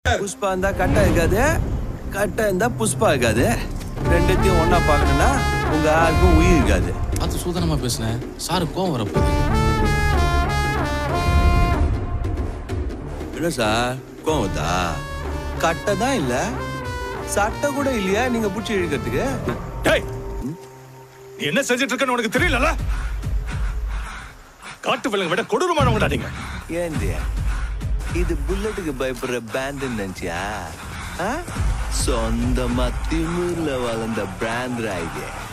புஷ்பா இருந்தா கட்டா இருக்காது கட்டா இருந்தா புஷ்பா இருக்காது ரெண்டுத்தையும் ஒண்ணா பார்க்கணும்னா உங்க யாருக்கும் உயிர் இருக்காது பார்த்து சூதனமா பேசுனேன் சாரு கோவம் வரப்போகுது என்ன சார் கோவத்தா கட்டை தான் இல்ல சட்டை கூட இல்லையா நீங்க புடிச்சு இழுக்கிறதுக்கு டேய் நீ என்ன செஞ்சுட்டு இருக்கன்னு உனக்கு தெரியலல காட்டு விலங்கு விட கொடூரமானவங்கடா நீங்க ஏந்தி இது புல்லட்டுக்கு பயப்படுற பேண்ட் நினைச்சியா ஆ? சொந்தமா திமிர்ல வளர்ந்த பிராண்ட் இது